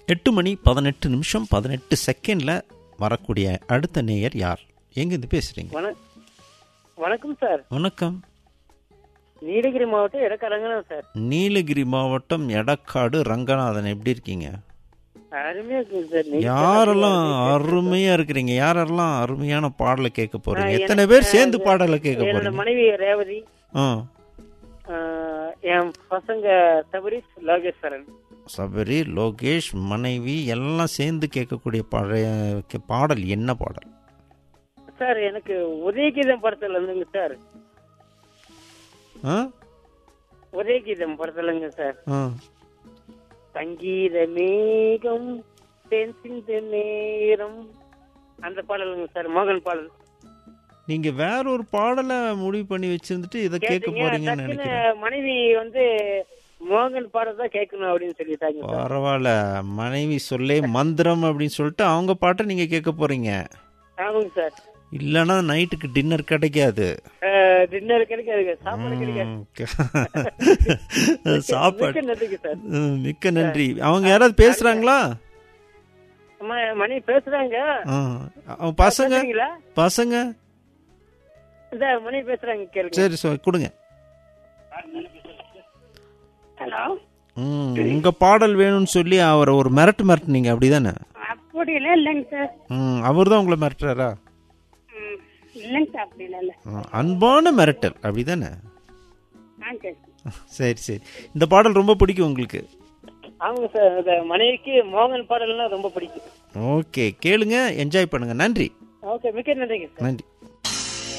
எட்டு மணி பதினெட்டு நிமிஷம் பதினெட்டு செகண்டில் வரக்கூடிய அடுத்த நேயர் யார் எங்கேருந்து பேசுகிறீங்க வண- வணக்கம் சார் வணக்கம் நீலகிரி மாவட்டம் இடக்கரங்கனம் சார் நீலகிரி மாவட்டம் எடக்காடு ரங்கநாதன் எப்படி இருக்கீங்க அருமையா இருக்குங்க சார் நீங்க யாரெல்லாம் சொன்னது அருமையா இருக்கிறீங்க யாரெல்லாம் அருமையான பாடலை கேட்க போறீங்க ஆ, எத்தனை எனக்கு- பேர் சேர்ந்து பாடலை கேட்க என்னோட போறீங்க மனைவி ரேவதி ஆ ஆஹ், என் பசங்க சபரிஷ் லோகேஸ்வரன் சபரி லோகேஷ் மனைவி எல்லாம் சேர்ந்து கேட்கக்கூடிய பழைய கே- பாடல் என்ன பாடல் சார் எனக்கு உதயகீதம் படத்துல இருந்துங்க சார் ஆ உதயகீதம் படத்துலங்க சார் ஆ சங்கீத மேகம் தென் சிந்து நேரம் அந்த பாடலுங்க சார் மோகன் பாடல் நீங்க வேற ஒரு பாடலை முடிவு பண்ணி வச்சிருந்துட்டு இதை கேட்க கேட்டீங்க போறீங்கன்னு டக்குன்னு நினைக்கிறேன் மனைவி வந்து மோகன் பாடல் தான் கேட்கணும் அப்படின்னு சொல்லிட்டாங்க சார் பரவாயில்ல மனைவி சொல்லே மந்திரம் அப்படின்னு சொல்லிட்டு அவங்க பாட்டை நீங்க கேட்க போறீங்க ஆமாங்க சார் இல்லைன்னா நைட்டுக்கு டின்னர் கிடைக்காது டின்னர் கிடைக்காதுங்க சாப்பாடு கிடைக்காது ம், சாப்பாடு மிக்க நன்றிங்க சார் ம், மிக்க நன்றி அவங்க யாராவது பேசுறாங்களா அம்மா, மணி பேசுறாங்க ஆ, அவங்க பசங்க பேசுறீங்களா பசங்க இந்த மணி பேசுறாங்க கேளுங்க சரி சொ கொடுங்க ஹலோ ம், உங்க பாடல் வேணும்னு சொல்லி அவரை ஒரு மிரட்டு மிரட்டுனீங்க அப்படிதானே அப்படிலாம் இல்லைங்க சார் ம் அவர் தான் உங்களை மிரட்டுறாரா ம், இல்லைங்க சார் அப்படிலாம் இல்லை ம், அன்பான மிரட்டல் அப்படிதானே ஆ சரி சரி சரி இந்த பாடல் ரொம்ப பிடிக்கும் உங்களுக்கு ஆமாங்க சார் இந்த மனைவிக்கு மோகன் பாடல்னா ரொம்ப பிடிக்கும் ஓகே கேளுங்க என்ஜாய் பண்ணுங்க நன்றி ஓகே மிக்க நன்றிங்க சார் நன்றி